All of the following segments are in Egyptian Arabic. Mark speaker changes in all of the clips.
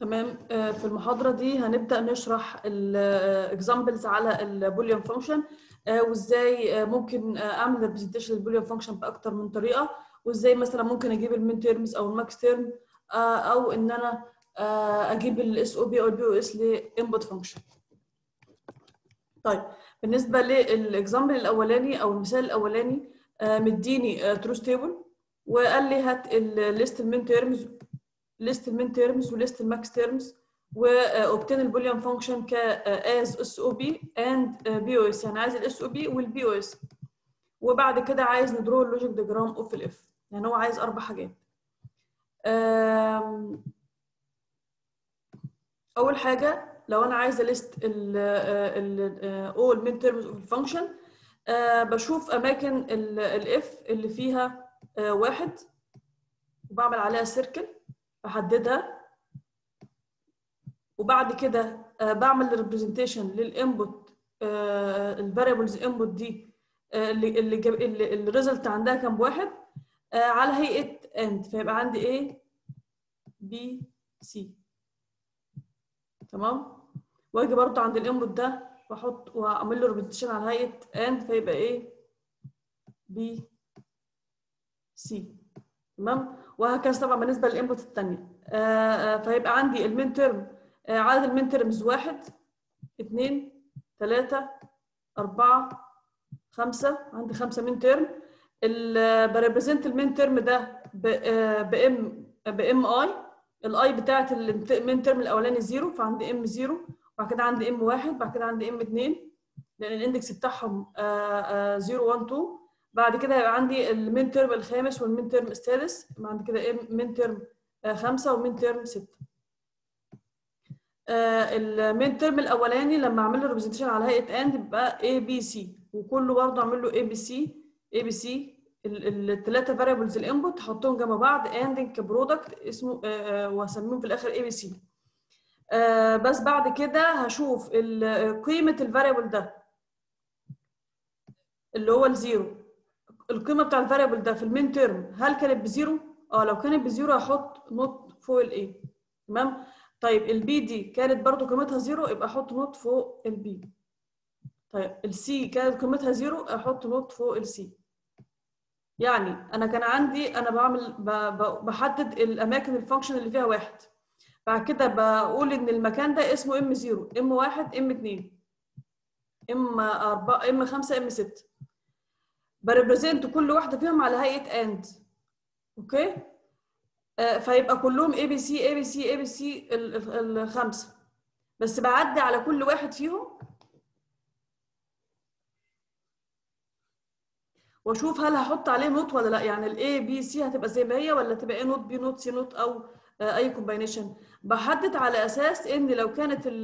Speaker 1: تمام آه، في المحاضرة دي هنبدأ نشرح الاكزامبلز على البوليان فانكشن وازاي آه، ممكن آه، اعمل ريبريزنتيشن للبوليان فانكشن باكتر من طريقة وازاي مثلا ممكن اجيب المين تيرمز او الماكس تيرم او ان انا آه، اجيب الاس او بي او البي او اس لانبوت فانكشن طيب بالنسبة للاكزامبل الاولاني او المثال الاولاني آه، مديني تروث تيبل وقال لي هات الليست المين تيرمز ليست المين تيرمز وليست الماكس تيرمز وobtain البوليان فانكشن ك as اس او بي اند بي او اس يعني عايز الاس او بي والبي او اس وبعد كده عايز ندرو اللوجيك ديجرام اوف الاف يعني هو عايز اربع حاجات آم، اول حاجه لو انا عايزه ليست ال all min terms of الفانكشن بشوف اماكن الاف اللي فيها آه، واحد وبعمل عليها سيركل بحددها وبعد كده آه، بعمل ريبريزنتيشن للانبوت الفاريبلز انبوت دي آه، اللي اللي جاب اللي الريزلت عندها كام بواحد آه، على هيئه اند فيبقى عندي A B C تمام واجي برضه عند الانبوت ده واحط واعمل له ريبريزنتيشن على هيئه اند فيبقى A B C تمام وهكذا طبعا بالنسبه للانبوت الثانيه فيبقى عندي المين ترم عدد المين ترمز واحد اثنين ثلاثة أربعة خمسة عندي خمسة مين ترم بريبريزنت المين ترم ده بام بام اي الاي بتاعت المين ترم الاولاني زيرو فعندي ام زيرو بعد كده عندي ام واحد بعد كده عندي ام اثنين لان الاندكس بتاعهم 0 1 2 بعد كده هيبقى عندي المين ترم الخامس والمين ترم السادس بعد كده مين ترم خمسة ومين ترم ستة المين ترم الاولاني لما اعمل له ريبريزنتيشن على هيئه اند بيبقى اي بي سي وكله برضه اعمل له اي بي سي اي بي سي الثلاثه فاريبلز الانبوت احطهم جنب بعض اندنج كبرودكت اسمه آه، واسميهم في الاخر اي بي سي بس بعد كده هشوف ال- قيمه الفاريبل ده اللي هو الزيرو القيمه بتاع الفاريبل ده في المين تيرم هل كانت بزيرو اه لو كانت بزيرو هحط نوت فوق الاي تمام طيب البي دي كانت برضو قيمتها زيرو يبقى احط نوت فوق البي طيب السي كانت قيمتها زيرو احط نوت فوق السي يعني انا كان عندي انا بعمل ب- ب- بحدد الاماكن الفانكشن اللي فيها واحد بعد كده بقول ان المكان ده اسمه ام 0 ام 1 ام 2 ام 4 ام 5 ام 6 بريبريزنت كل واحده فيهم على هيئه اند اوكي آه، فيبقى كلهم اي بي سي اي بي سي اي بي سي الخمسه بس بعدي على كل واحد فيهم واشوف هل هحط عليه نوت ولا لا يعني الاي بي سي هتبقى زي ما هي ولا تبقى ايه نوت بي نوت سي نوت او آه، اي كومباينيشن بحدد على اساس ان لو كانت ال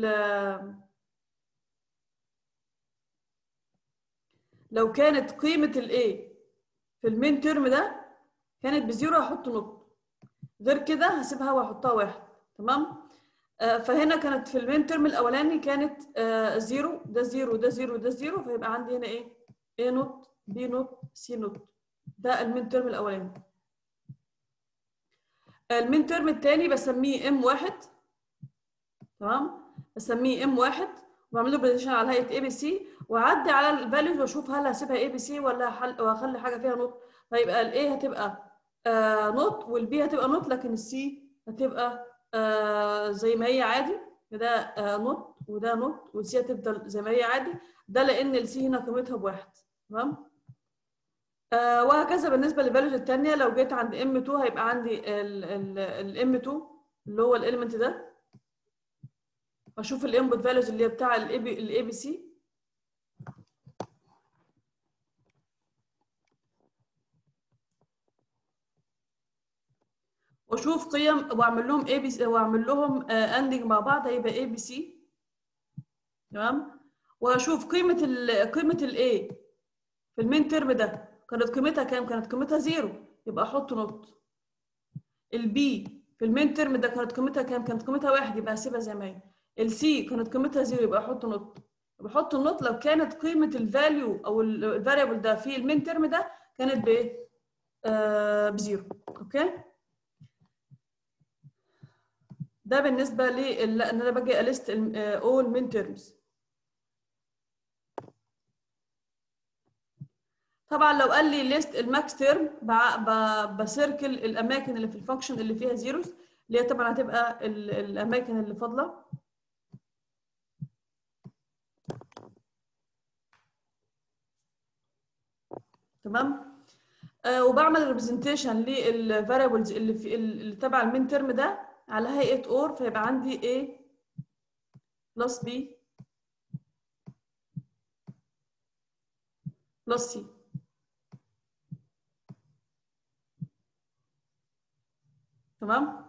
Speaker 1: لو كانت قيمه الاي في المين تيرم ده كانت بزيرو هحط نوت غير كده هسيبها واحطها واحد تمام آه، فهنا كانت في المين تيرم الاولاني كانت آه، زيرو ده زيرو ده زيرو ده زيرو فيبقى عندي هنا ايه ايه نوت بي نوت سي نوت ده المين تيرم الاولاني المين تيرم الثاني بسميه ام واحد تمام بسميه ام واحد وبعمل له بريزنتيشن على هيئه اي بي سي واعدي على الفاليوز واشوف هل هسيبها اي بي سي ولا هل- واخلي حاجه فيها نوت فيبقى الاي هتبقى آه نوت والبي هتبقى نوت لكن السي هتبقى آه زي ما هي عادي ده آه نوت وده نوت والسي هتفضل زي ما هي عادي ده لان السي هنا قيمتها بواحد تمام آه وهكذا بالنسبه للفاليوز الثانيه لو جيت عند ام 2 هيبقى عندي الام 2 اللي هو الاليمنت ده اشوف الانبوت فاليوز اللي هي بتاع الاي بي الاي بي سي واشوف قيم واعمل لهم اي بي سي واعمل لهم اندنج مع بعض هيبقى اي بي سي تمام واشوف قيمه ال قيمه الاي في المين ترم ده كانت قيمتها كام كانت قيمتها زيرو يبقى احط نوت البي في المين ترم ده كانت قيمتها كام كانت قيمتها واحد يبقى هسيبها زي ما هي السي كانت قيمتها زيرو يبقى احط نوت بحط النوت لو كانت قيمه الفاليو او الفاريبل ده في المين ترم ده كانت بايه آه بزيرو اوكي ده بالنسبه لي ان انا باجي اليست اول مين تيرمز طبعا لو قال لي ليست الماكس تيرم بسيركل الاماكن اللي في الفانكشن اللي فيها زيروز اللي هي طبعا هتبقى الاماكن اللي فاضله تمام آه وبعمل ريبريزنتيشن للفاريبلز اللي في اللي تبع المين ترم ده على هيئه اور فيبقى عندي A بلس B بلس C تمام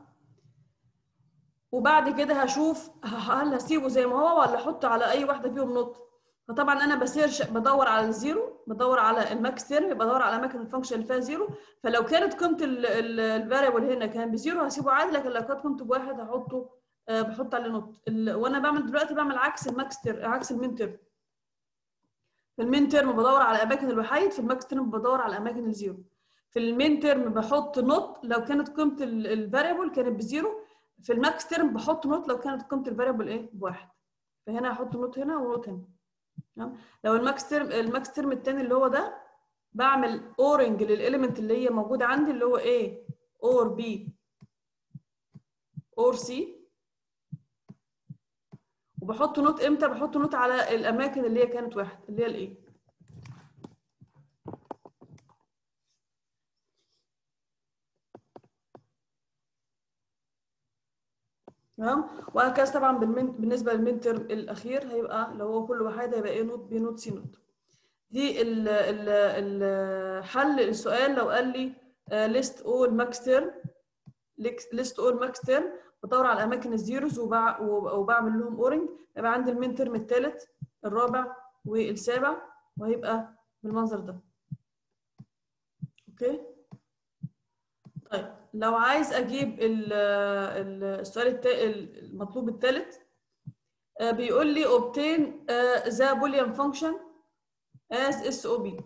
Speaker 1: وبعد كده هشوف هل هسيبه زي ما هو ولا احطه على اي واحده فيهم نقطه فطبعا انا بسيرش بدور على الزيرو بدور على الماكس تيرم بدور على اماكن الفانكشن اللي فيها زيرو فلو كانت قيمه الفاريبل هنا كان بزيرو هسيبه عادي لكن لو كانت قيمته بواحد هحطه أه بحط عليه نقط وانا بعمل دلوقتي بعمل عكس الماكس تيرم عكس المين تيرم في المين تيرم بدور على اماكن الوحيد في الماكس تيرم بدور على اماكن الزيرو في المين تيرم بحط نوت لو كانت قيمه الفاريبل كانت بزيرو في الماكس تيرم بحط نوت لو كانت قيمه الفاريبل ايه بواحد فهنا هحط نوت هنا ونوت هنا تمام لو الماكس تيرم الماكس تيرم الثاني اللي هو ده بعمل اورنج للاليمنت اللي هي موجوده عندي اللي هو A اور B اور C وبحط نوت امتى بحط نوت على الاماكن اللي هي كانت واحد اللي هي الايه تمام وهكذا طبعا بالمن... بالنسبه للمين ترم الاخير هيبقى لو هو كل واحد هيبقى ايه نوت بي نوت سي نوت دي ال ال الحل السؤال لو قال لي ليست اول ماكس تيرم ليست اول ماكس تيرم بدور على اماكن الزيروز وبع... وبعمل لهم اورنج يبقى عندي المين ترم الثالث الرابع والسابع وهيبقى بالمنظر ده اوكي طيب لو عايز اجيب السؤال المطلوب الثالث بيقول لي obtain the boolean function as SOB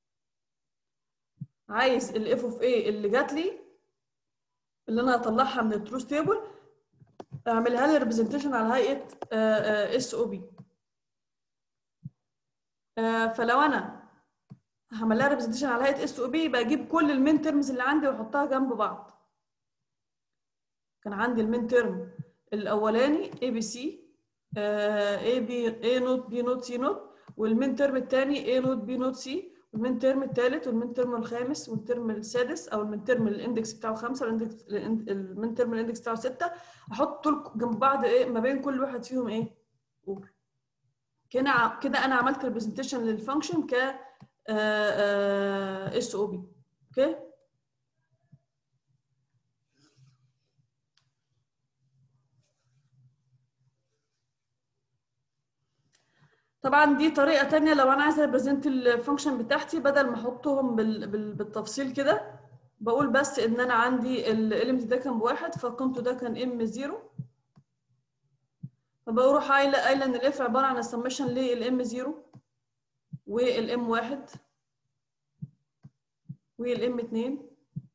Speaker 1: عايز ال f of a اللي جات لي اللي انا هطلعها من التروث تيبل اعملها لي ريبريزنتيشن على هيئه SOB فلو انا هعمل لها ريبريزنتيشن على هيئه اس او بي يبقى اجيب كل المين ترمز اللي عندي واحطها جنب بعض كان عندي المين ترم الاولاني اي بي سي اي بي اي نوت بي نوت سي نوت والمين ترم الثاني اي نوت بي نوت سي والمين ترم الثالث والمين ترم الخامس والترم السادس او المين ترم الاندكس بتاعه خمسه والاندكس المين ترم الاندكس بتاعه سته احط دول جنب بعض ايه ما بين كل واحد فيهم ايه اور كده كده انا عملت ريبريزنتيشن للفانكشن ك اس او بي اوكي طبعا دي طريقه تانية لو انا عايزه ابريزنت الفانكشن بتاعتي بدل ما احطهم بال... بال... بالتفصيل كده بقول بس ان انا عندي الاليمنت ده كان بواحد فقيمته ده كان ام زيرو فبروح قايله قايله ان الاف عباره عن السمشن للام زيرو والام واحد والام 2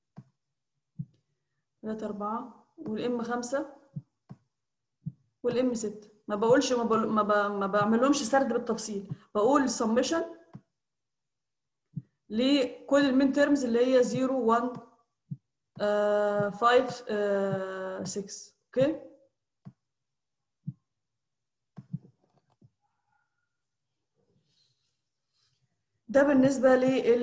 Speaker 1: 3 4 والام 5 والام 6 ما بقولش ما, بقول ما, ب... ما بعملهمش سرد بالتفصيل بقول سمشن لكل المين تيرمز اللي هي 0 1 5 6 اوكي ده بالنسبه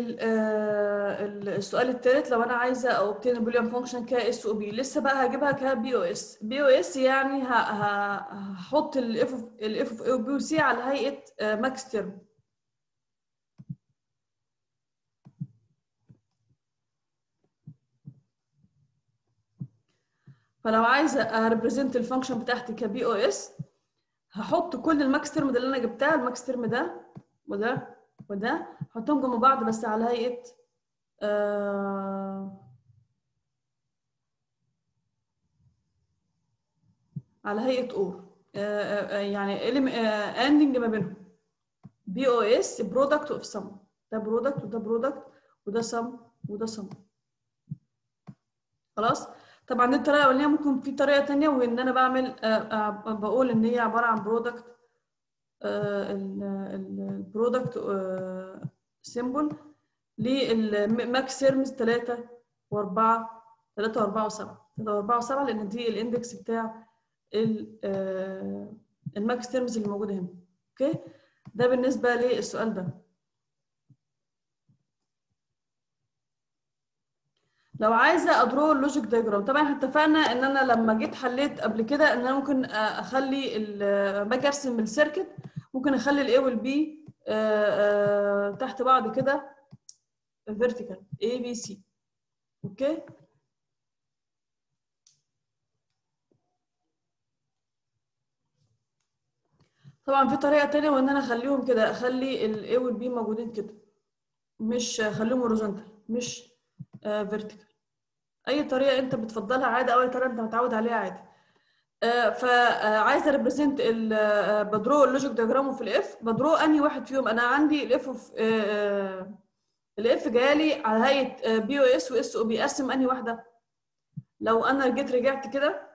Speaker 1: للسؤال الثالث لو انا عايزه اوبتين البوليان فانكشن ك اس او بي لسه بقى هجيبها كبي او اس بي او اس يعني هحط الاف الاف اوف او بي وسي على هيئه ماكس تيرم فلو عايزه اريبريزنت الفانكشن بتاعتي كبي او اس هحط كل الماكس تيرم ده اللي انا جبتها الماكس تيرم ده وده وده احطهم جنب بعض بس على هيئه آه على هيئه اور آه آه يعني اندنج ما بينهم بي او اس برودكت اوف سم ده برودكت وده برودكت وده سم وده سم خلاص طبعا دي الطريقه الاولانيه ممكن في طريقه تانية وان انا بعمل آه، آه، بقول ان هي عباره عن برودكت البرودكت سيمبل للماكس تيرمز 3 و4 3 و4 و7 3 و4 و7 لان دي الاندكس بتاع ال- آه، الماكس تيرمز اللي موجوده هنا اوكي ده بالنسبه للسؤال ده لو عايزه ادرو اللوجيك دايجرام طبعا احنا اتفقنا ان انا لما جيت حليت قبل كده ان انا ممكن آه، اخلي ال- باجي ارسم السيركت ممكن اخلي الاي والبي تحت بعض كده فيرتيكال اي بي سي اوكي طبعا في طريقه تانية وان انا اخليهم كده اخلي الاي والبي موجودين كده مش اخليهم هوريزونتال مش فيرتيكال اي طريقه انت بتفضلها عادي او اي طريقه انت متعود عليها عادي آه، فعايزه ريبريزنت بدرو اللوجيك دياجرام في الاف بدرو انهي واحد فيهم انا عندي الاف في الاف جايالي على هيئه بي او اس واس او بي ارسم انهي واحده لو انا جيت رجعت كده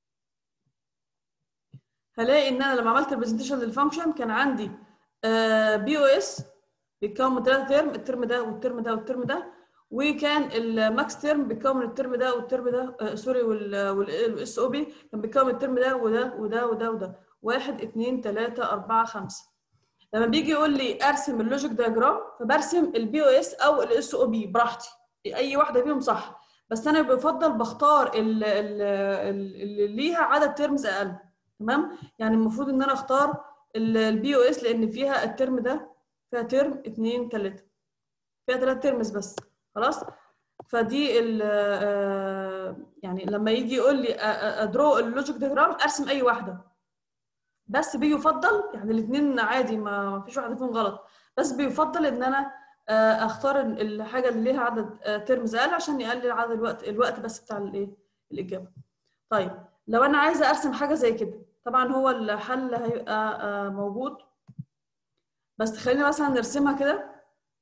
Speaker 1: هلاقي ان انا لما عملت البرزنتيشن للفانكشن كان عندي بي او اس بيتكون من ثلاثة ترم الترم ده والترم ده والترم ده وكان الماكس ترم بيتكون من الترم ده والترم ده آه سوري والاس او بي كان بيتكون من الترم ده وده وده وده وده واحد اثنين ثلاثة أربعة خمسة لما بيجي يقول لي ارسم اللوجيك دياجرام فبرسم البي او اس او الاس او بي براحتي اي واحده فيهم صح بس انا بفضل بختار ال- ال- ال- اللي ليها عدد ترمز اقل تمام يعني المفروض ان انا اختار البي او اس لان فيها الترم ده فيها ترم اثنين ثلاثة فيها ثلاث ترمز بس خلاص فدي ال يعني لما يجي يقول لي ادرو اللوجيك ديجرام ارسم اي واحده بس بيفضل يعني الاثنين عادي ما ما فيش واحده فيهم غلط بس بيفضل ان انا آه، اختار الحاجه اللي ليها عدد ترمز اقل عشان يقلل عدد الوقت الوقت بس بتاع الايه الاجابه طيب لو انا عايزه ارسم حاجه زي كده طبعا هو الحل هيبقى آه، موجود بس خلينا مثلا نرسمها كده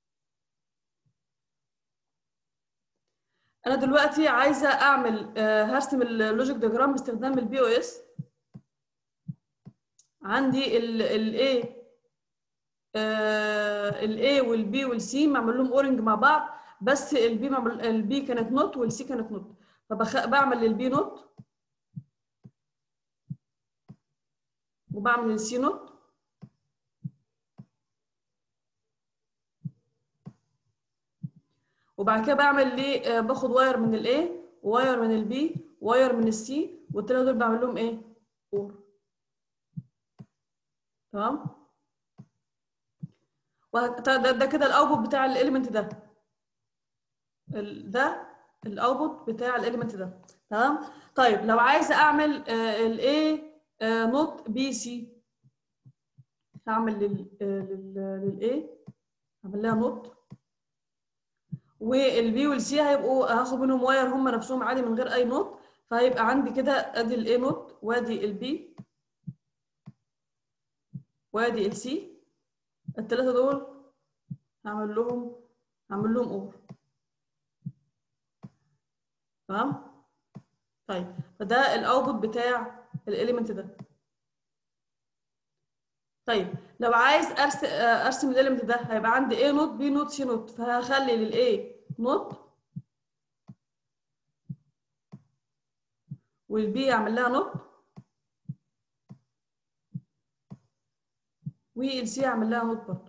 Speaker 1: انا دلوقتي عايزه اعمل آه، هرسم اللوجيك دياجرام باستخدام البي او اس عندي الاي الاي والبي والسي معمول لهم اورنج مع بعض بس البي معمول البي كانت نوت والسي كانت نوت فبعمل للبي نوت وبعمل للسي نوت وبعد كده بعمل ليه آه، باخد واير من الاي وواير من البي واير من السي والتلاته دول بعمل لهم ايه اور تمام وهك- ده, ده كده الاوتبوت بتاع الاليمنت ده ال- ده الاوتبوت بتاع الاليمنت ده تمام طيب لو عايزه اعمل الاي نوت بي سي هعمل لل للاي هعمل لها نوت والبي والسي هيبقوا هاخد منهم واير هم نفسهم عادي من غير اي نوت فهيبقى عندي كده ادي الاي نوت وادي البي وادي السي الثلاثه دول هعمل لهم هعمل لهم اور تمام طيب فده الاوتبوت بتاع الاليمنت ده طيب لو عايز ارسم ارسم الاليمنت ده هيبقى عندي A نوت B نوت C نوت فهخلي للاي نوت والبي اعمل لها نوت والسي اعمل لها نوت برضه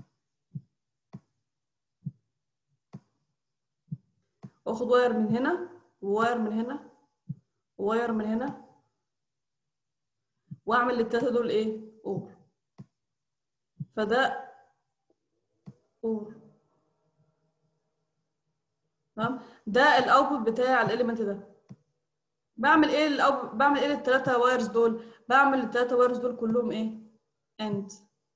Speaker 1: واخد واير من هنا وواير من هنا وواير من هنا واعمل للتلاته دول ايه اور فده اور تمام ده الاوتبوت بتاع الاليمنت ده بعمل ايه الأوب... بعمل ايه للثلاثه وايرز دول بعمل الثلاثه وايرز دول كلهم ايه اند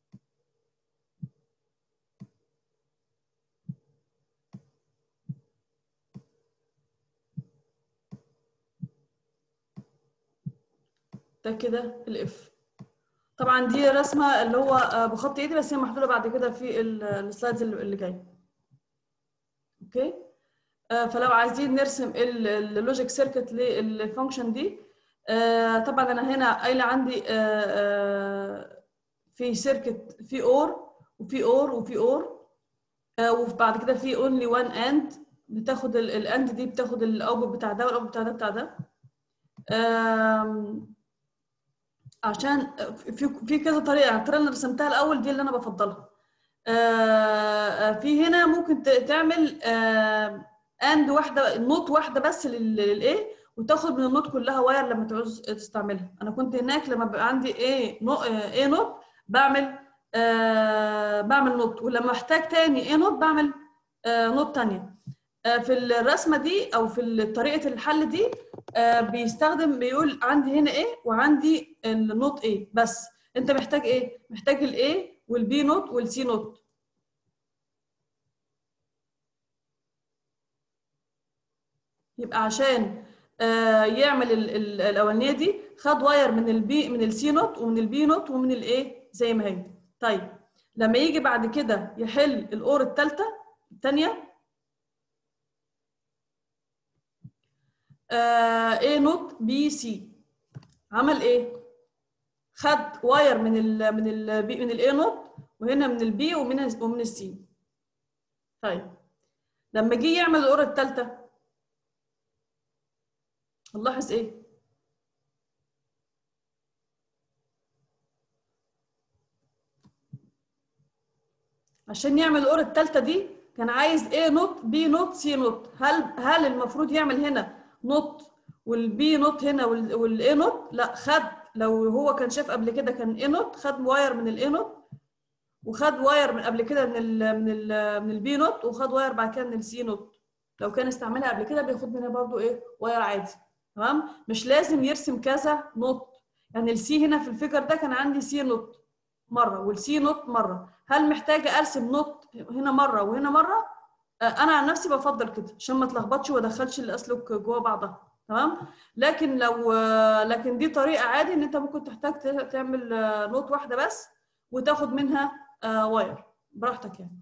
Speaker 1: ده كده الاف طبعا دي رسمه اللي هو آه، بخط ايدي بس هي محلوله بعد كده في ال- السلايدز اللي اللي جايه اوكي آه، فلو عايزين نرسم اللوجيك سيركت للفانكشن دي آه، طبعا انا هنا قايله عندي آه، آه، في سيركت في اور وفي اور وفي اور وبعد كده في اونلي وان اند بتاخد الاند دي بتاخد الاوتبوت بتاع ده والاوتبوت بتاع ده بتاع ده آم، عشان في في كذا طريقه يعني الطريقه اللي رسمتها الاول دي اللي انا بفضلها آه، آه، في هنا ممكن ت- تعمل اند واحده نوت واحده بس للايه وتاخد من النوت كلها واير لما تعوز تستعملها انا كنت هناك لما بيبقى عندي ايه نو ايه نوت بعمل آه بعمل نوت ولما احتاج تاني ايه نوت بعمل آه نوت تانية آه في الرسمه دي او في طريقه الحل دي آه بيستخدم بيقول عندي هنا ايه وعندي النوت ايه بس انت محتاج ايه محتاج الايه والبي نوت والسي نوت يبقى عشان آه، يعمل ال- ال- الاولانيه دي خد واير من البي من السي نوت ومن البي نوت ومن الايه زي ما هي طيب لما يجي بعد كده يحل الاور الثالثه الثانيه ايه نوت بي سي عمل ايه خد واير من ال من ال من الاي نوت وهنا من البي ومن ال ومن السي طيب لما جه يعمل الاور الثالثه هنلاحظ ايه عشان يعمل الاور الثالثه دي كان عايز ايه نوت بي نوت سي نوت هل هل المفروض يعمل هنا نوت والبي نوت هنا والاي نوت لا خد لو هو كان شاف قبل كده كان اي نوت خد واير من الاي نوت وخد واير من قبل كده من ال من ال من البي نوت وخد واير بعد كده من السي نوت لو كان استعملها قبل كده بياخد منها برضو ايه واير عادي تمام مش لازم يرسم كذا نوت يعني السي هنا في الفيجر ده كان عندي سي نوت مره والسي نوت مره هل محتاجه ارسم نوت هنا مره وهنا مره آه، انا عن نفسي بفضل كده عشان ما اتلخبطش وما ادخلش الاسلك جوه بعضها تمام لكن لو آه، لكن دي طريقه عادي ان انت ممكن تحتاج ت- تعمل آه، نوت واحده بس وتاخد منها آه، واير براحتك يعني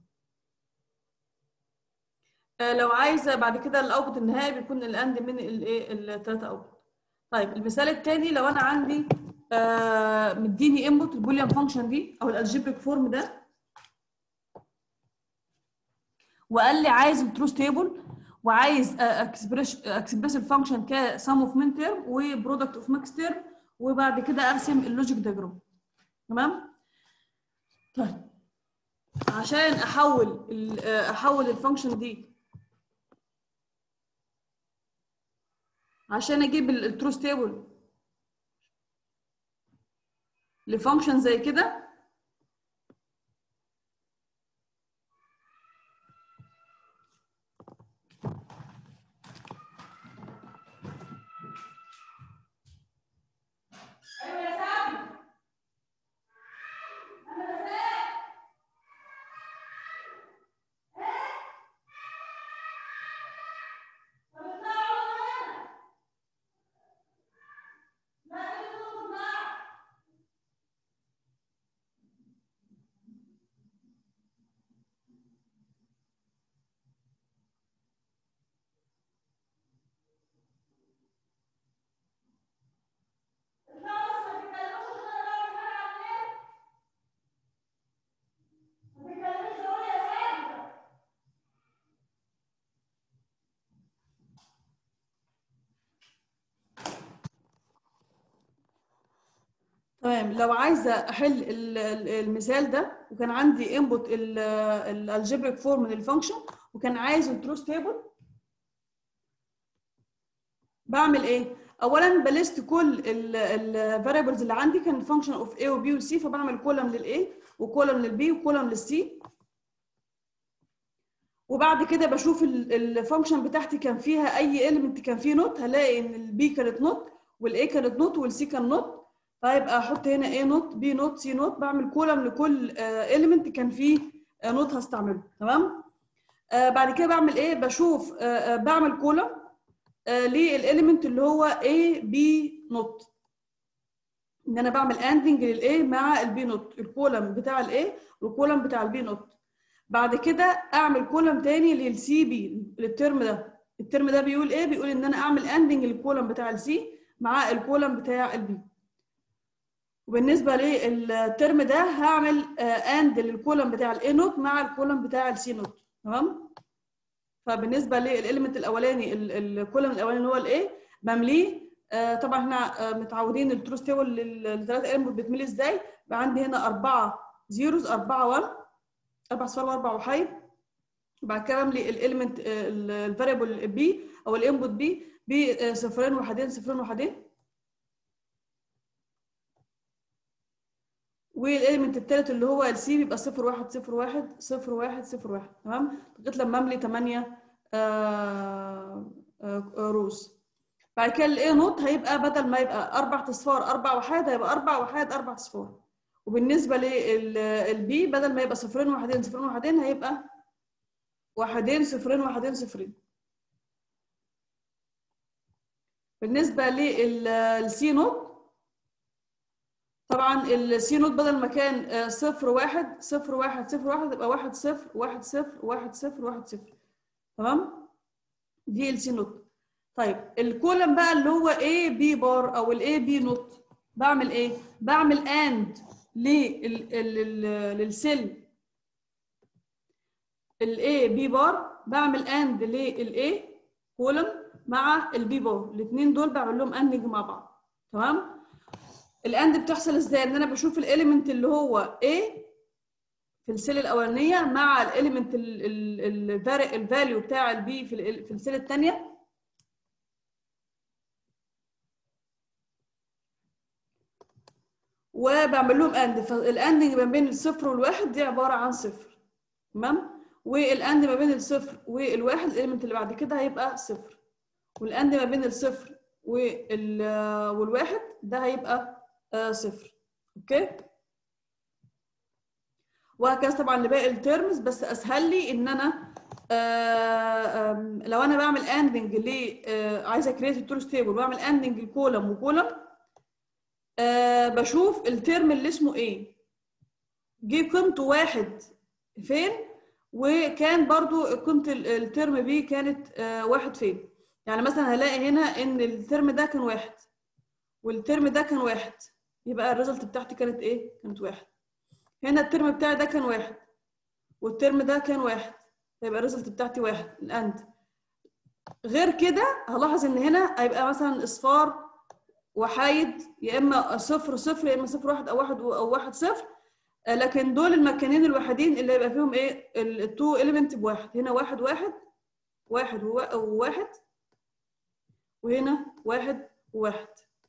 Speaker 1: آه، لو عايزه بعد كده الاوتبوت النهائي بيكون الاند من الايه الثلاثه اوتبوت طيب المثال الثاني لو انا عندي آه، مديني انبوت البوليان فانكشن دي او الالجبريك فورم ده وقال لي عايز التروث تيبل وعايز اكسبريس اكسبريس الفانكشن كسم اوف مين تيرم وبرودكت اوف ماكس تيرم وبعد كده ارسم اللوجيك دياجرام تمام طيب عشان احول ال- آه، احول الفانكشن دي عشان اجيب التروث تيبل لفانكشن زي كده تمام لو عايزه احل ال- ال- المثال ده وكان عندي انبوت الالجبريك فورم من الفانكشن وكان عايز التروث تيبل بعمل ايه اولا بلست كل الفاريبلز اللي عندي كان فانكشن اوف A وبي وسي فبعمل كولم للاي وكولم للبي وكولم للسي وبعد كده بشوف الفانكشن بتاعتي كان فيها اي اليمنت كان فيه نوت هلاقي ان البي كانت نوت والاي كانت نوت والسي كان نوت فيبقى احط هنا ايه نوت بي نوت سي نوت بعمل كولم لكل اليمنت كان فيه آه، نوت هستعمله تمام آه بعد كده بعمل ايه بشوف آه آه، بعمل كولم آه للاليمنت اللي هو A B نوت ان انا بعمل اندنج للاي مع البي نوت الكولم بتاع الاي والكولم بتاع البي نوت بعد كده اعمل كولم تاني للسي بي للترم ده الترم ده بيقول ايه بيقول ان انا اعمل اندنج للكولم بتاع السي مع الكولم بتاع البي وبالنسبه للترم ده هعمل اند للكولم بتاع الاي نوت مع الكولم بتاع السي نوت تمام فبالنسبه للاليمنت الاولاني الكولم الاولاني اللي هو الاي بمليه آه طبعا احنا آه متعودين التروس تيبل للثلاث انبوت بتملي ازاي يبقى عندي هنا اربعه زيروز اربعه 1 اربع صفار واربع وحيد وبعد كده بملي الاليمنت الفاريبل بي او الانبوت بي بصفرين وحدين صفرين وحدين والاليمنت الثالث اللي هو السي بيبقى صفر واحد صفر واحد صفر واحد صفر واحد تمام لغايه لما املي 8 آه آه روز بعد كده الاي نوت هيبقى بدل ما يبقى اربع اصفار اربع وحيد هيبقى اربع وحيد اربع اصفار وبالنسبه للبي بدل ما يبقى صفرين وحدين صفرين وحدين هيبقى واحدين صفرين واحدين صفرين بالنسبه للسي نوت طبعا السي نوت بدل ما كان صفر واحد صفر واحد صفر واحد يبقى واحد صفر واحد صفر واحد صفر واحد صفر تمام دي السي نوت طيب الكولم بقى اللي هو A B بار او الاي بي نوت بعمل ايه بعمل اند للسيل الاي بي بار بعمل اند للاي كولم مع البي بار الاثنين دول بعمل لهم اندنج مع بعض تمام الاند بتحصل ازاي ان انا بشوف الاليمنت اللي هو A في السيل الاولانيه مع الاليمنت الفاليو بتاع البي في في السيل الثانيه وبعمل لهم اند فالاندنج ما بين الصفر والواحد دي عباره عن صفر تمام والاند ما بين الصفر والواحد الاليمنت اللي بعد كده هيبقى صفر والاند ما بين الصفر والواحد ده هيبقى آه صفر اوكي وهكذا طبعا لباقي الترمز بس اسهل لي ان انا آه لو انا بعمل اندنج ل آه عايزه كريت التورس تيبل بعمل اندنج لكولم وكولم آه بشوف الترم اللي اسمه ايه جه قيمته واحد فين وكان برضو قيمه الترم بي كانت آه واحد فين يعني مثلا هلاقي هنا ان الترم ده كان واحد والترم ده كان واحد يبقى الريزلت بتاعتي كانت ايه كانت واحد هنا الترم بتاعي ده كان واحد والترم ده كان واحد يبقى الريزلت بتاعتي واحد الاند غير كده هلاحظ ان هنا هيبقى مثلا اصفار وحايد يا اما صفر صفر يا اما صفر واحد او واحد او واحد صفر لكن دول المكانين الوحيدين اللي هيبقى فيهم ايه التو اليمنت بواحد هنا واحد واحد واحد وواحد وهنا واحد وواحد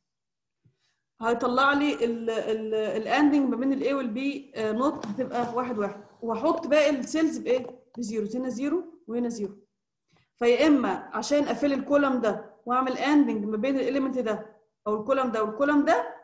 Speaker 1: هيطلع لي الاندنج ما بين الاي والبي نوت هتبقى واحد واحد وهحط باقي السيلز بايه؟ بزيرو هنا زيرو وهنا زيرو فيا اما عشان اقفل الكولم ده واعمل اندنج ما بين الاليمنت ده او الكولم ده والكولم ده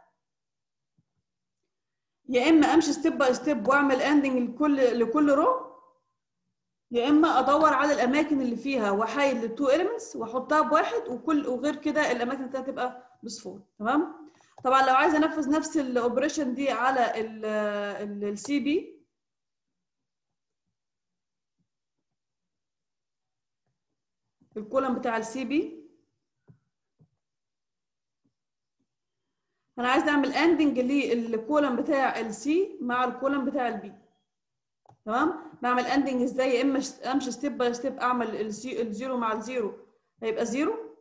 Speaker 1: يا اما امشي ستيب باي ستيب واعمل اندنج لكل لكل رو يا اما ادور على الاماكن اللي فيها وحايد للتو اليمنتس واحطها بواحد وكل وغير كده الاماكن التانيه تبقى بصفار تمام طبعا لو عايزه انفذ نفس الاوبريشن دي على السي بي الكولم بتاع السي بي انا عايزه اعمل اندنج للكولم بتاع السي مع الكولم بتاع البي تمام بعمل اندنج ازاي يا اما امشي ستيب باي ستيب اعمل الزيرو مع الزيرو هيبقى زيرو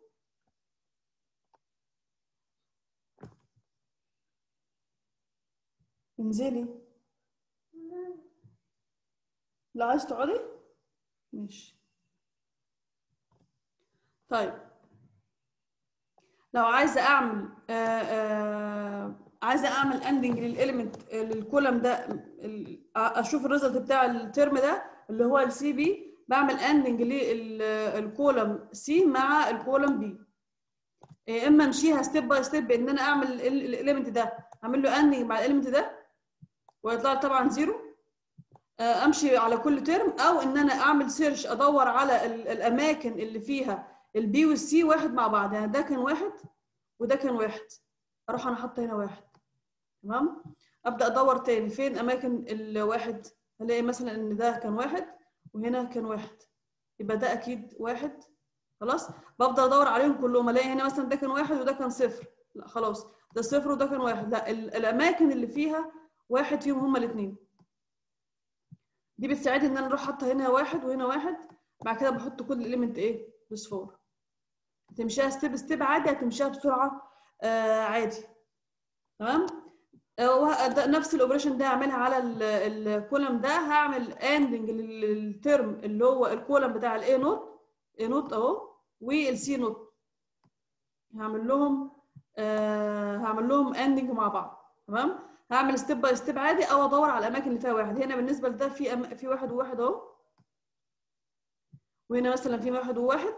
Speaker 1: انزلي لا عايز تقعدي ماشي طيب لو عايزه اعمل آآ آآ عايزه اعمل اندنج للاليمنت للكولم ده اشوف الريزلت بتاع الترم ده اللي هو السي بي بعمل اندنج للكولم سي مع الكولم بي يا اما امشيها ستيب باي ستيب ان انا اعمل الاليمنت ده اعمل له اندنج مع الاليمنت ده ويطلع طبعا زيرو امشي على كل ترم او ان انا اعمل سيرش ادور على الاماكن اللي فيها البي والسي واحد مع بعض يعني ده كان واحد وده كان واحد اروح انا حاطه هنا واحد تمام ابدا ادور تاني فين اماكن الواحد الاقي مثلا ان ده كان واحد وهنا كان واحد يبقى ده اكيد واحد خلاص بفضل ادور عليهم كلهم الاقي هنا مثلا ده كان واحد وده كان صفر لا خلاص ده صفر وده كان واحد لا ال- الاماكن اللي فيها واحد فيهم هما الاثنين دي بتساعدني ان انا اروح حاطه هنا واحد وهنا واحد بعد كده بحط كل اليمنت ايه بصفار تمشيها ستيب ستيب عادي هتمشيها بسرعه آه عادي تمام آه، وه- ده- نفس الاوبريشن ده هعملها على ال- الكولم ده هعمل اندنج للترم اللي هو الكولم بتاع الاي نوت اي نوت اهو والسي نوت هعمل لهم آه هعمل لهم اندنج مع بعض تمام هعمل ستيب باي ستيب عادي او ادور على الاماكن اللي فيها واحد هنا بالنسبه لده في أم... في واحد وواحد اهو وهنا مثلا في واحد وواحد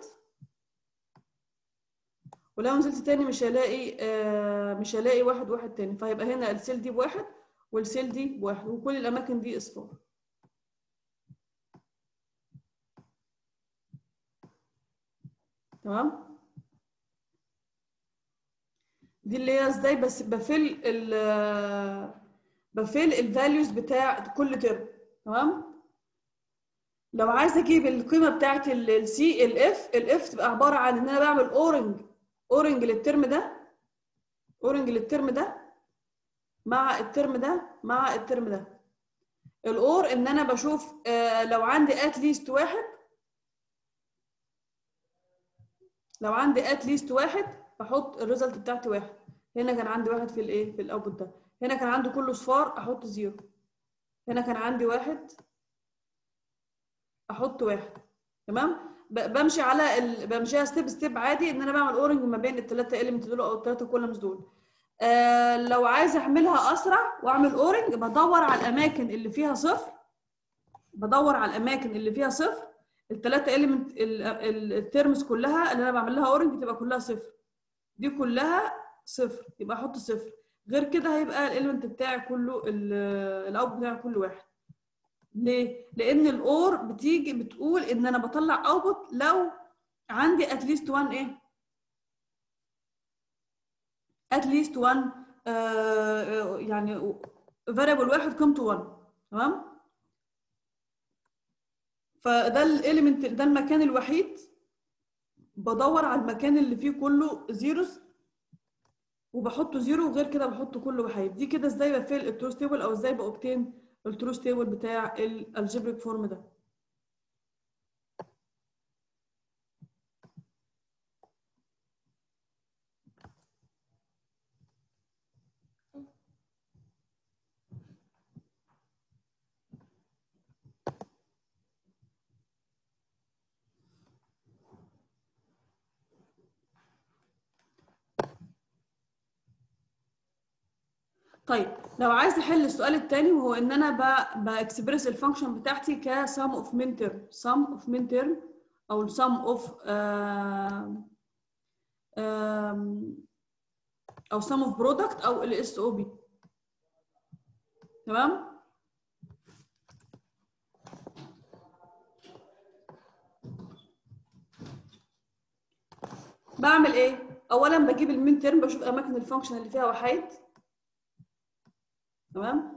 Speaker 1: ولو نزلت تاني مش هلاقي آه مش هلاقي واحد واحد تاني فهيبقى هنا السيل دي بواحد والسيل دي بواحد وكل الاماكن دي اصفار تمام دي اللي هي ازاي بس بفل ال بفل الفاليوز بتاع كل ترم تمام لو عايزه اجيب القيمه بتاعت السي الاف الاف تبقى عباره عن ان انا بعمل اورنج اورنج للترم ده اورنج للترم ده مع الترم ده مع الترم ده الاور ان انا بشوف آه لو عندي ات ليست واحد لو ات ات ليست واحد بحط الريزلت بتاعتي واحد هنا كان عندي واحد في الايه في الاوتبوت ده هنا كان عندي كله صفار احط زيرو هنا كان عندي واحد احط واحد تمام ب- بمشي على ال... بمشيها ستيب ستيب عادي ان انا بعمل اورنج ما بين الثلاثه اليمنت دول او الثلاثه كولمز دول آه لو عايزه اعملها اسرع واعمل اورنج بدور على الاماكن اللي فيها صفر بدور على الاماكن اللي فيها صفر الثلاثه اليمنت الترمز كلها اللي انا بعمل لها اورنج تبقى كلها صفر دي كلها صفر يبقى احط صفر غير كده هيبقى الاليمنت بتاعي كله الاوت بتاعي كله واحد ليه؟ لان الاور بتيجي بتقول ان انا بطلع اوتبوت لو عندي اتليست 1 ايه؟ اتليست 1 آه يعني فاريبل واحد قيمته 1 تمام؟ فده الاليمنت ده المكان الوحيد بدور على المكان اللي فيه كله زيروز وبحطه زيرو وغير كده بحطه كله وحيد دي كده ازاي بفيل التروس تيبل او ازاي باوبتين التروس تيبل بتاع الالجبريك فورم ده طيب لو عايز احل السؤال الثاني وهو ان انا باكسبرس الفانكشن بتاعتي ك sum of min term sum of min term او sum of آم، آم، او sum of product او ال SOP تمام بعمل ايه اولا بجيب المين ترم بشوف اماكن الفانكشن اللي فيها وحيد تمام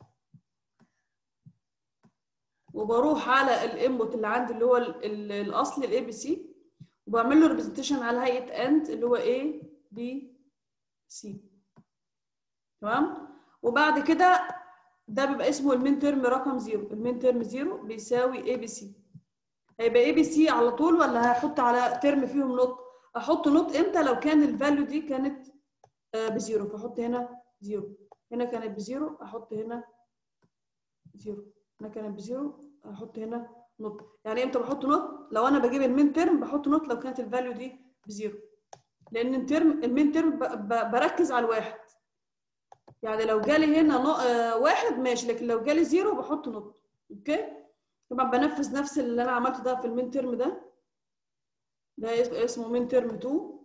Speaker 1: وبروح على الانبوت اللي عندي اللي هو ال- ال- الاصل الاي بي سي وبعمل له ريبريزنتيشن على هيئه اند اللي هو A B C تمام وبعد كده ده بيبقى اسمه المين ترم رقم زيرو المين ترم زيرو بيساوي اي بي سي هيبقى اي بي سي على طول ولا هحط على ترم فيهم نوت احط نوت امتى لو كان الفاليو دي كانت آه، بزيرو فاحط هنا زيرو هنا كانت بزيرو احط هنا زيرو هنا كانت بزيرو احط هنا نوت يعني امتى بحط نوت لو انا بجيب المين ترم بحط نوت لو كانت الفاليو دي بزيرو لان الترم المين ترم ب- ب- بركز على الواحد يعني لو جالي هنا نو... آه واحد ماشي لكن لو جالي زيرو بحط نوت اوكي طبعا بنفذ نفس اللي انا عملته ده في المين ترم ده ده اس- اسمه مين ترم 2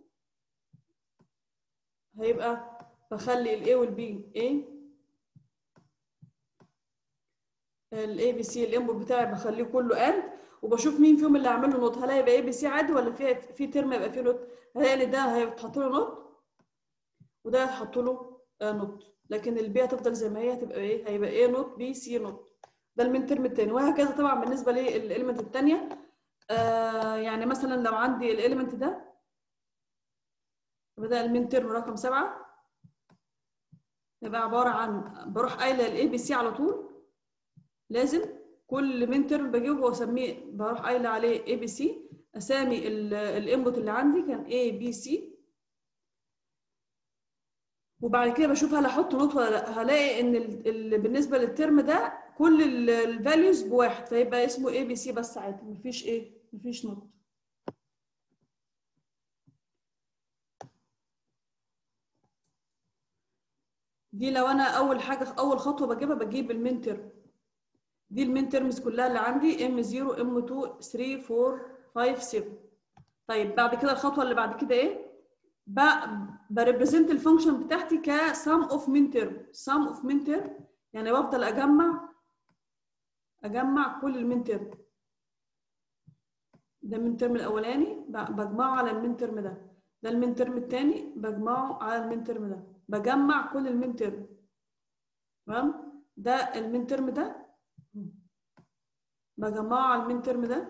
Speaker 1: هيبقى بخلي الاي والبي A الاي بي سي الانبوت بتاعي بخليه كله اند وبشوف مين فيهم اللي هعمل له نوت هل هيبقى اي بي سي عادي ولا في في ترم يبقى فيه نوت هلاقي ان ده هيتحط له نوت وده هيتحط له آه نوت لكن البي هتفضل زي ما هي هتبقى ايه هيبقى ايه نوت بي سي نوت ده المين ترم الثاني وهكذا طبعا بالنسبه للاليمنت الثانيه آه يعني يعني مثلا لو عندي الاليمنت ده بدأ المين ترم رقم سبعة يبقى عبارة عن بروح قايلة الاي بي سي على طول لازم كل مين ترم بجيبه واسميه بروح قايلة عليه اي بي سي اسامي الانبوت اللي عندي كان اي بي سي وبعد كده بشوف هل احط نوت ولا لا هلاقي ان ال ال بالنسبه للترم ده كل الفاليوز بواحد فيبقى اسمه اي بي سي بس عادي مفيش ايه مفيش نوت دي لو انا اول حاجه اول خطوه بجيبها بجيب المين ترم دي المين ترمز كلها اللي عندي ام 0 ام 2 3 4 5 7 طيب بعد كده الخطوه اللي بعد كده ايه بريبريزنت الفانكشن بتاعتي ك sum of min term sum of min term يعني بفضل اجمع اجمع كل المين ترم ده المين ترم الاولاني بجمعه على المين ترم ده ده المين ترم الثاني بجمعه على المين ترم ده بجمع كل المين ترم تمام ده المين ترم ده بجمعه على المين ترم ده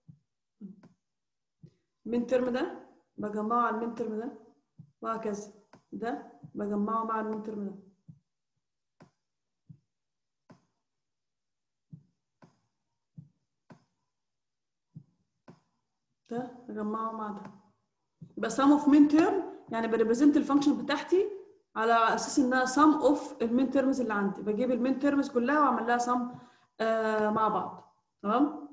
Speaker 1: المين ترم ده بجمعه على المين ترم ده وهكذا ده بجمعه مع المين ترم ده ده بجمعه مع ده يبقى sum of min term يعني بريبريزنت الفانكشن بتاعتي على اساس انها sum of المين تيرمز اللي عندي بجيب المين تيرمز كلها واعمل لها sum آه مع بعض تمام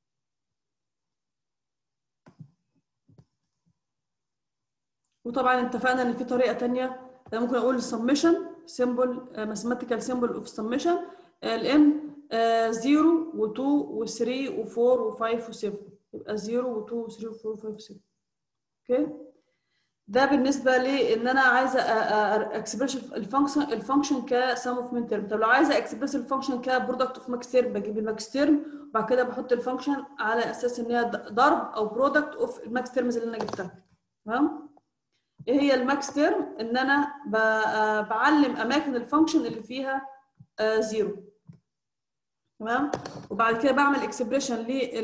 Speaker 1: وطبعا اتفقنا ان في طريقه ثانيه ممكن اقول summation symbol mathematical symbol of summation الام 0 و2 و3 و4 و5 و7 يبقى 0 و2 و3 و4 و5 و7 اوكي ده بالنسبه لي ان انا عايزه اكسبريس الفانكشن الفانكشن كسم اوف من ترم طب لو عايزه اكسبريس الفانكشن كبرودكت اوف ماكس ترم بجيب الماكس ترم وبعد كده بحط الفانكشن على اساس ان هي ضرب او برودكت اوف الماكس ترمز اللي انا جبتها تمام ايه هي الماكس ترم ان انا بعلم اماكن الفانكشن اللي فيها زيرو تمام وبعد كده بعمل اكسبريشن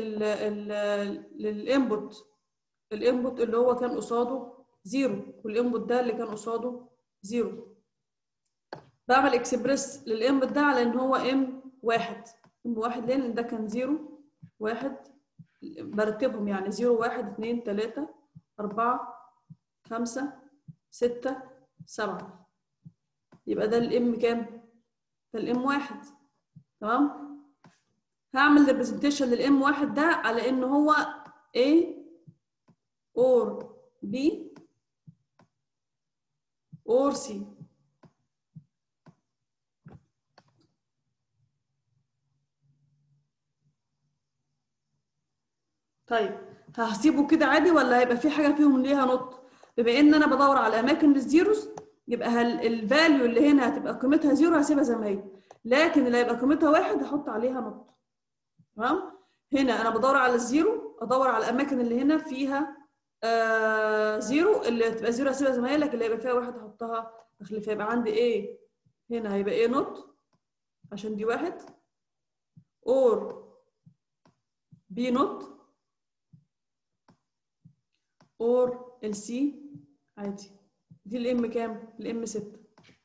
Speaker 1: للانبوت الانبوت اللي هو كان قصاده زيرو والانبوت ده اللي كان قصاده زيرو بعمل اكسبريس للانبوت ده على ان هو ام واحد ام واحد لان ده كان زيرو واحد برتبهم يعني زيرو واحد اتنين تلاتة أربعة خمسة ستة سبعة يبقى ده الام كام؟ ده الام واحد تمام؟ هعمل ريبريزنتيشن للام واحد ده على ان هو A or B or C طيب هسيبه كده عادي ولا هيبقى في حاجه فيهم ليها نط بما ان انا بدور على اماكن الزيروز يبقى الفاليو اللي هنا هتبقى قيمتها زيرو هسيبها زي ما هي لكن اللي هيبقى قيمتها واحد هحط عليها نط تمام هنا انا بدور على الزيرو ادور على الاماكن اللي هنا فيها آه زيرو اللي تبقى زيرو هسيبها زي ما هي لكن اللي هيبقى فيها واحد احطها اخلي فيبقى عندي ايه هنا هيبقى ايه نوت عشان دي واحد اور بي نوت اور السي عادي دي الام كام الام 6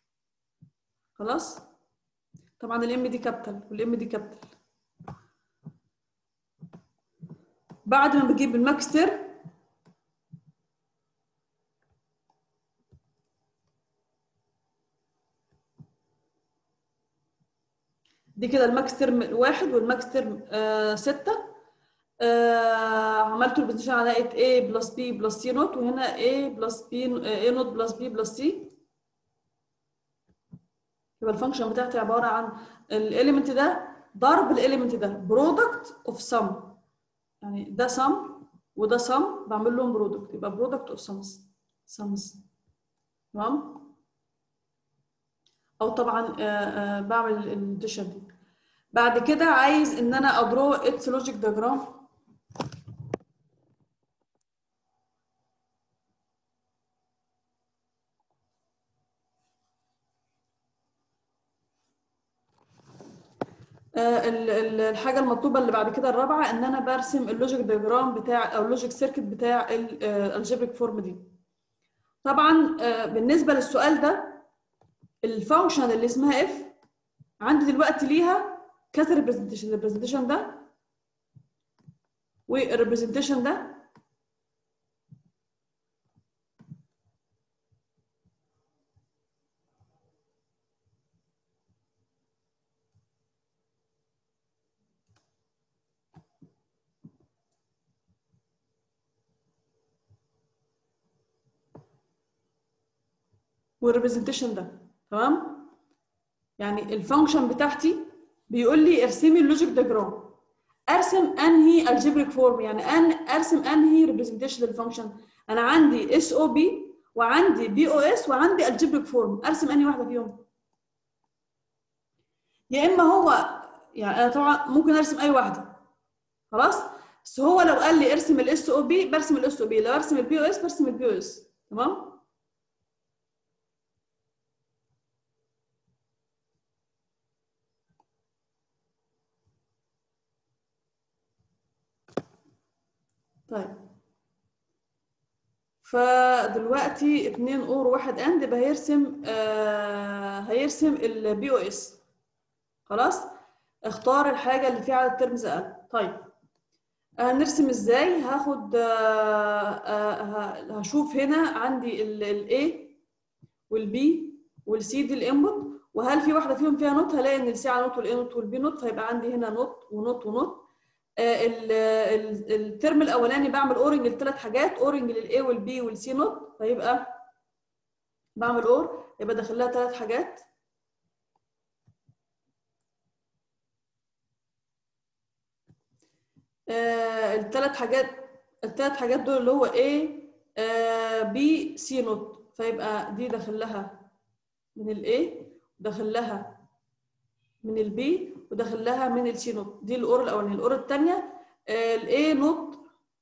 Speaker 1: خلاص طبعا الام دي كابيتال والام دي كابيتال بعد ما بجيب الماكس تيرم دي كده الماكس ترم واحد والماكس ترم آه ستة آه عملت البوزيشن على لقيت A بلس B بلس C نوت وهنا A بلس B A نوت بلس B بلس C يبقى الفانكشن بتاعتي عبارة عن الاليمنت ده ضرب الاليمنت ده برودكت اوف سم يعني ده سم وده سم بعمل لهم برودكت يبقى برودكت اوف سمز سمز تمام او طبعا آآ آآ بعمل الديشن دي بعد كده عايز ان انا ادرو اتس لوجيك دياجرام آه، ال- ال- الحاجه المطلوبه اللي بعد كده الرابعه ان انا برسم اللوجيك دياجرام بتاع او اللوجيك سيركت بتاع الالجبريك فورم دي طبعا آه، بالنسبه للسؤال ده الفانكشن اللي اسمها اف عندي دلوقتي ليها كذا ريبريزنتيشن الريبريزنتيشن ده والريبريزنتيشن ده والريبريزنتيشن ده تمام يعني الفانكشن بتاعتي بيقول لي ارسمي اللوجيك دياجرام ارسم انهي الجبريك فورم يعني ان ارسم انهي ريبريزنتيشن للفانكشن انا عندي اس او بي وعندي بي او اس وعندي الجبريك فورم ارسم انهي واحده فيهم يا اما هو يعني انا طبعا ممكن ارسم اي واحده خلاص بس هو لو قال لي ارسم الاس او بي برسم الاس او بي لو ارسم البي او اس برسم البي او اس تمام طيب فدلوقتي اتنين اور واحد اند يبقى هيرسم آه هيرسم البي او اس خلاص اختار الحاجه اللي فيها عدد ترمز اقل طيب هنرسم ازاي هاخد آه آه هشوف هنا عندي الاي والبي والسي دي الانبوت وهل في واحده فيهم فيها نوت هلاقي ان السي على نوت والاي نوت والبي نوت فيبقى عندي هنا نوت ونوت ونوت الترم الاولاني بعمل اورنج لثلاث حاجات اورنج للاي والبي والسي نوت فيبقى بعمل اور يبقى داخل لها ثلاث حاجات الثلاث حاجات الثلاث حاجات دول اللي هو A B C نوت فيبقى دي داخل لها من ال A وداخل لها من ال B وداخل لها من ال C نوت دي الأور الأولانية الأور الثانية ال A نوت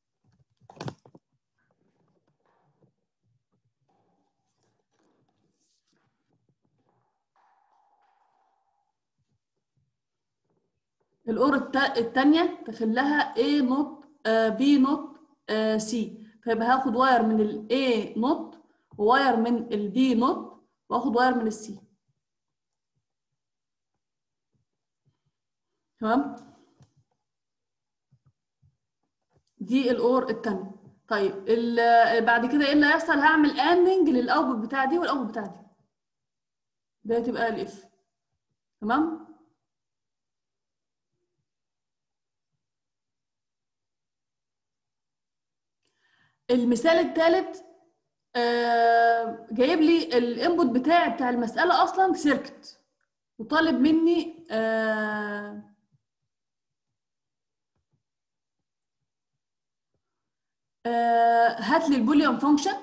Speaker 1: الأور الثانية داخل لها A نوت B نوت C فيبقى هاخد واير من ال A نوت وواير من ال B نوت واخد واير من ال C تمام دي الأور الثانية طيب بعد كده ايه اللي هيحصل هعمل اندنج للاوتبوت بتاع دي والاوتبوت بتاع دي ده هتبقى الاف تمام المثال الثالث آه جايب لي الانبوت بتاعي بتاع المساله اصلا سيركت وطالب مني آه آه هات لي البوليان فانكشن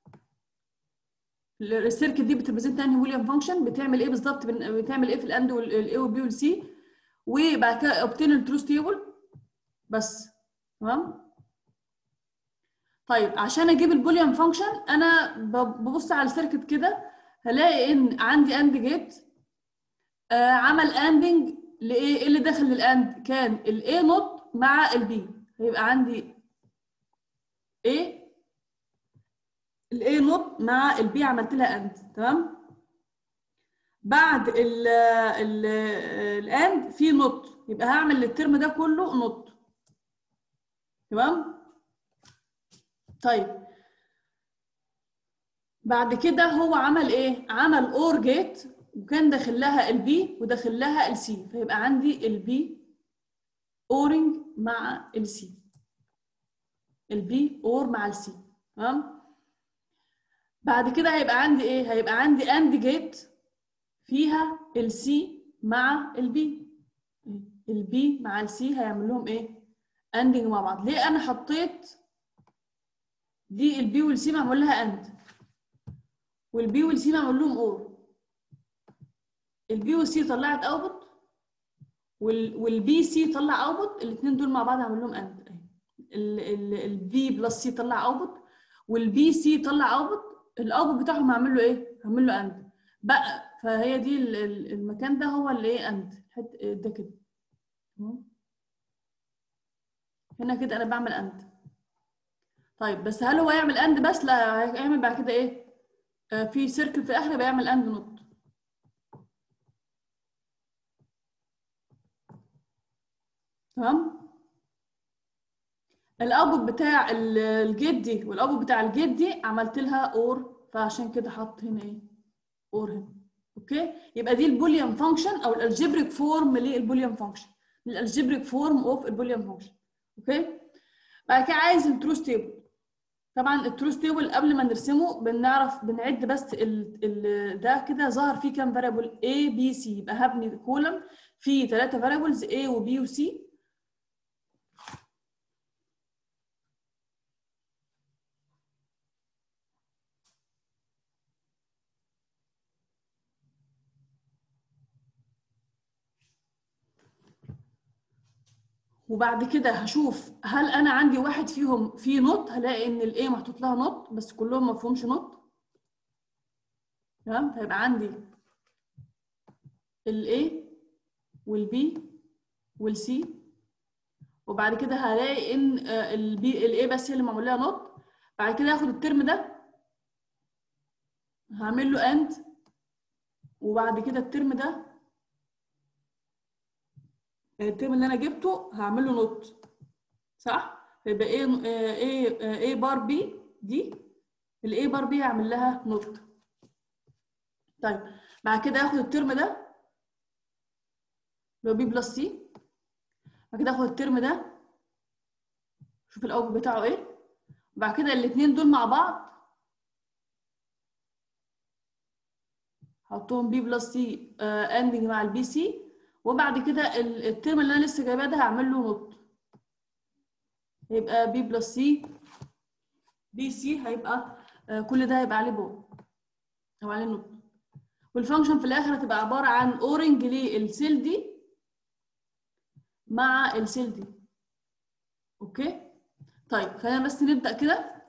Speaker 1: السيركت دي بتريبريزنت انهي بوليان فانكشن بتعمل ايه بالظبط بتعمل ايه في الاند والاي والبي والسي وبعد كده اوبتين التروث تيبل بس تمام طيب عشان اجيب البوليان فانكشن انا ببص على السيركت كده هلاقي ان عندي اند جيت آه عمل اندنج لايه ايه اللي داخل للاند كان الاي نوت مع البي هيبقى عندي ايه الاي نوت مع البي عملت لها اند تمام بعد ال ال الاند في نوت يبقى هعمل للترم ده كله نوت تمام طيب بعد كده هو عمل ايه عمل اور جيت وكان داخل لها البي وداخل لها السي فيبقى عندي البي اورنج مع السي البي اور مع السي تمام بعد كده هيبقى عندي ايه هيبقى عندي اند جيت فيها السي مع البي البي مع السي هيعمل لهم ايه اندنج مع بعض ليه انا حطيت دي البي والسي معمول لها اند والبي والسي معمول لهم اور البي والسي طلعت اوتبوت والبي سي طلع اوتبوت الاثنين دول مع بعض عمل لهم اند البي بلس سي طلع اوتبوت والبي سي طلع اوتبوت الاوتبوت بتاعهم هعمل له ايه؟ هعمل له اند بقى فهي دي المكان ده هو اللي ايه اند ده كده هنا كده انا بعمل اند طيب بس هل هو يعمل اند بس لا هيعمل بعد كده ايه آه في سيركل في الاخر بيعمل اند نوت تمام الاوتبوت بتاع الجيت دي والاوتبوت بتاع الجيت دي عملت لها اور فعشان كده حط هنا ايه اور هنا اوكي يبقى دي البوليان فانكشن او الالجبريك فورم للبوليان فانكشن الالجبريك فورم اوف البوليان فانكشن اوكي بعد كده عايز التروث تيبل طبعا التروث تيبل قبل ما نرسمه بنعرف بنعد بس ال ال ده كده ظهر فيه كام فاريبل A B C يبقى هبني كولم فيه ثلاثه فاريبلز A و B و C وبعد كده هشوف هل انا عندي واحد فيهم فيه نوت هلاقي ان الاي محطوط لها نوت بس كلهم ما فيهمش نوت تمام هيبقى عندي الاي والبي والسي وبعد كده هلاقي ان البي الاي بس هي اللي معمول لها نوت بعد كده هاخد الترم ده هعمل له اند وبعد كده الترم ده الترم اللي انا جبته هعمل له نوت صح يبقى ايه ايه ايه بار بي دي الاي بار بي هعمل لها نوت طيب بعد كده هاخد الترم ده اللي هو بي بلس سي بعد كده هاخد الترم ده شوف الاوت بتاعه ايه وبعد كده الاثنين دول مع بعض هحطهم بي بلس سي اندنج مع البي سي وبعد كده الترم اللي انا لسه جايباه ده هعمل له نوت هيبقى بي بلس سي بي سي هيبقى آه كل ده هيبقى عليه بو او عليه نوت والفانكشن في الاخر هتبقى عباره عن اورنج للسيل دي مع السيل دي اوكي طيب خلينا بس نبدا كده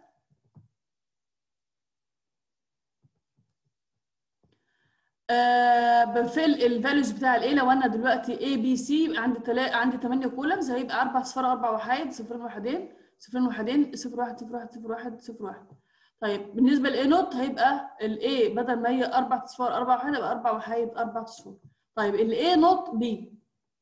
Speaker 1: آه بفل الفاليوز بتاع الايه لو انا دلوقتي A B C يبقى عندي تلا... عندي 8 كولمز هيبقى 4 صفار 4 وحيد صفرين وحدين صفرين وحدين صفر واحد صفر واحد صفر واحد صفر واحد طيب بالنسبه لاي نوت هيبقى الاي بدل ما هي 4 صفار 4 وحيد يبقى 4 وحيد 4 صفار طيب الاي نوت بي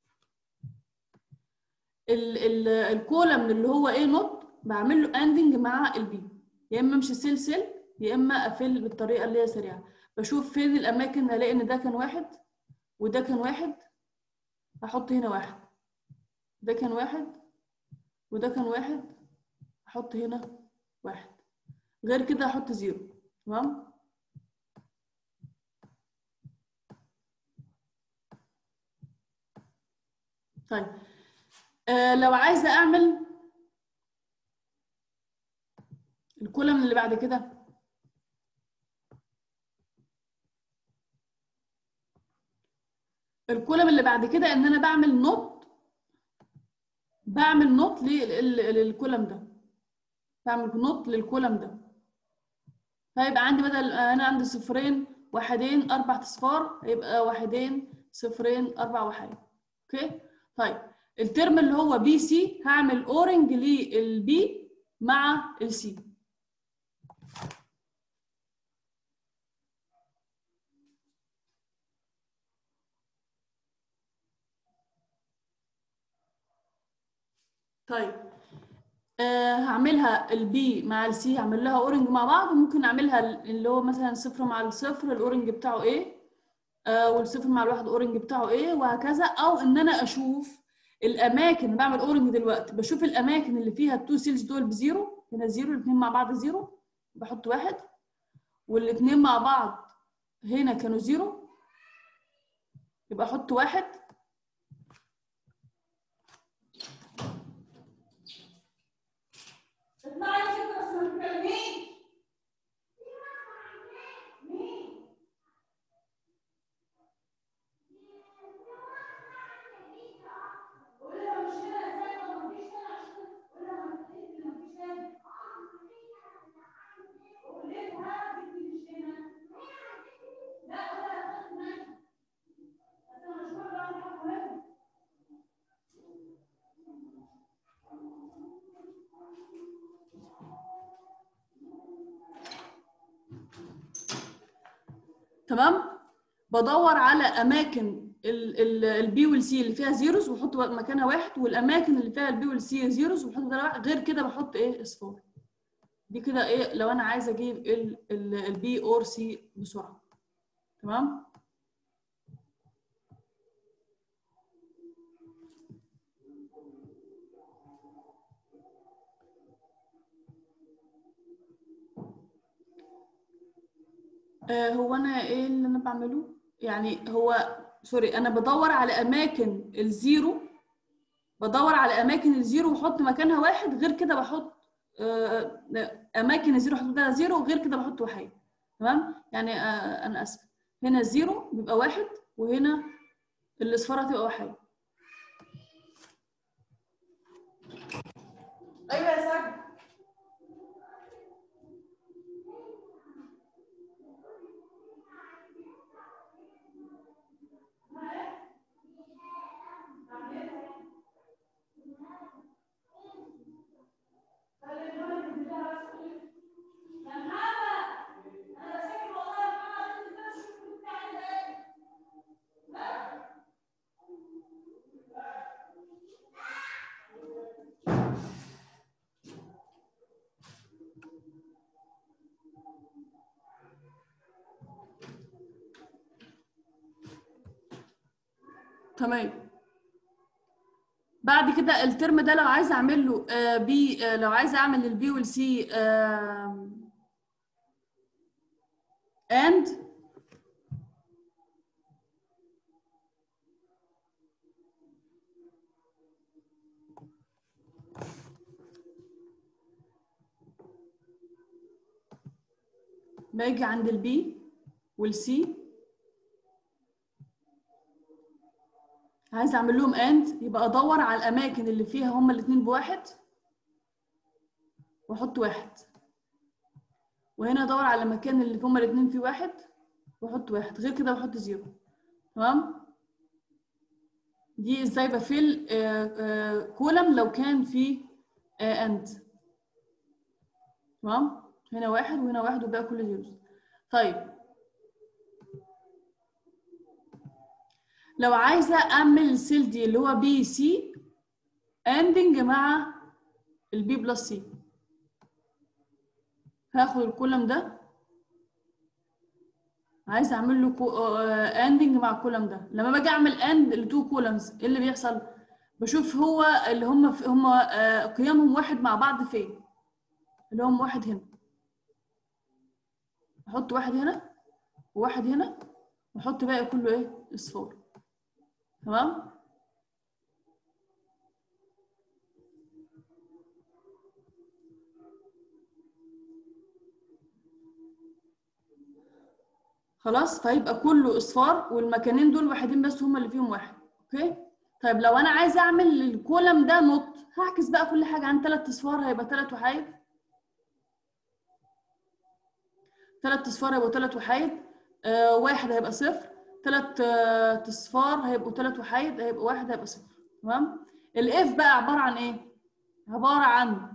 Speaker 1: ال ال الكولم اللي هو اي نوت بعمل له اندنج مع البي يا اما امشي سيل سيل يا اما اقفل بالطريقه اللي هي سريعه بشوف فين الاماكن هلاقي ان ده كان واحد وده كان واحد هحط هنا واحد ده كان واحد وده كان واحد احط هنا واحد غير كده احط زيرو تمام طيب آه لو عايزه اعمل الكولم اللي بعد كده الكولم اللي بعد كده ان انا بعمل نوت بعمل نوت للكولم ده بعمل نوت للكولم ده فيبقى عندي بدل انا عندي صفرين واحدين اربع اصفار هيبقى واحدين صفرين اربع وحيد اوكي طيب الترم اللي هو بي سي هعمل اورنج للبي مع السي طيب آه هعملها البي مع السي هعمل لها اورنج مع بعض وممكن اعملها اللي هو مثلا صفر مع الصفر الاورنج بتاعه ايه آه والصفر مع الواحد اورنج بتاعه ايه وهكذا او ان انا اشوف الاماكن بعمل اورنج دلوقتي بشوف الاماكن اللي فيها التو سيلز دول بزيرو هنا زيرو الاثنين مع بعض زيرو بحط واحد والاثنين مع بعض هنا كانوا زيرو يبقى احط واحد
Speaker 2: اسمعي يا ست بس ما تتكلميش مين؟ قولي لها مش هنا ازاي ما مفيش هنا عشان قولي لها ما فيش مفيش هنا قولي لها بنتي مش هنا لا لا خدت ماشي بس انا مش هقول لها حاجه مهمه
Speaker 1: تمام بدور على اماكن البي والسي اللي فيها زيروز واحط مكانها واحد والاماكن اللي فيها البي والسي زيروز واحط بدلها واحد غير كده بحط ايه اصفار دي كده ايه لو انا عايزه اجيب البي اور سي بسرعه تمام آه هو انا ايه اللي انا بعمله يعني هو سوري انا بدور على اماكن الزيرو بدور على اماكن الزيرو واحط مكانها واحد غير كده بحط آه اماكن الزيرو احط بدلها زيرو وغير كده بحط واحد تمام يعني آه انا اسف هنا الزيرو بيبقى واحد وهنا الاصفار هتبقى واحد ايوه يا سعد تمام بعد كده الترم ده لو عايزه اعمل له آه بي آه لو عايزه اعمل البي والسي آه اند باجي عند البي والسي عايزه اعمل لهم اند يبقى ادور على الاماكن اللي فيها هما الاثنين بواحد واحط واحد وهنا ادور على المكان اللي هما الاثنين فيه واحد واحط واحد غير كده بحط زيرو تمام دي ازاي بفل كولم لو كان في اند تمام هنا واحد وهنا واحد وباقي كل زيروز طيب لو عايزه اعمل السيل دي اللي هو بي سي اندنج مع البي بلس سي هاخد الكولم ده عايزه اعمل له اندنج مع الكولم ده لما باجي اعمل اند لتو كولمز ايه اللي بيحصل بشوف هو اللي هم هم قيمهم واحد مع بعض فين اللي هم واحد هنا احط واحد هنا وواحد هنا واحط باقي كله ايه اصفار تمام خلاص فيبقى كله اصفار والمكانين دول واحدين بس هما اللي فيهم واحد اوكي طيب لو انا عايزه اعمل الكولم ده نوت هعكس بقى كل حاجه عن ثلاث اصفار هيبقى ثلاث وحايد ثلاث اصفار هيبقوا ثلاث وحايد آه واحد هيبقى صفر ثلاث آه اصفار هيبقوا ثلاث وحايد هيبقى واحد هيبقى صفر تمام الاف بقى عباره عن ايه عباره عن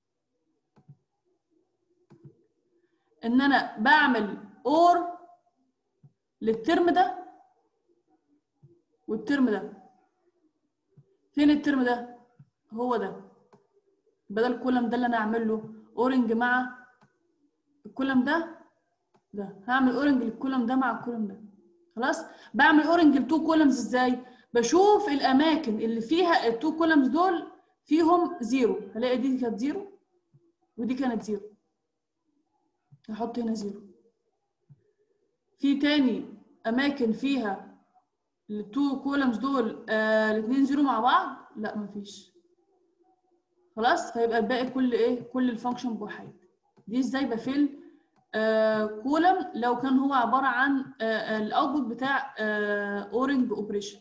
Speaker 1: ان انا بعمل اور للترم ده والترم ده فين الترم ده هو ده بدل الكولم ده اللي انا اعمل له اورنج مع الكولم ده ده هعمل اورنج للكولم ده مع الكولم ده خلاص بعمل اورنج لتو كولمز ازاي بشوف الاماكن اللي فيها التو كولمز دول فيهم زيرو هلاقي دي كانت زيرو ودي كانت زيرو هحط هنا زيرو في تاني اماكن فيها التو كولمز دول آه الاثنين زيرو مع بعض لا مفيش خلاص فيبقى الباقي كل ايه كل الفانكشن بوحيد دي ازاي بفل آه كولم لو كان هو عباره عن آه الاوتبوت بتاع اورنج اوبريشن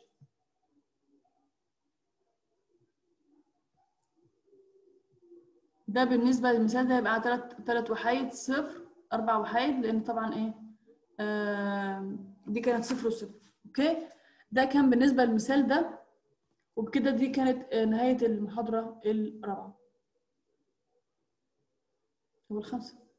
Speaker 1: ده بالنسبه للمثال ده هيبقى ثلاث ثلاث وحيد صفر اربع وحيد لان طبعا ايه آه دي كانت صفر وصفر اوكي ده كان بالنسبه للمثال ده وبكده دي كانت نهايه المحاضره الرابعه والخامسه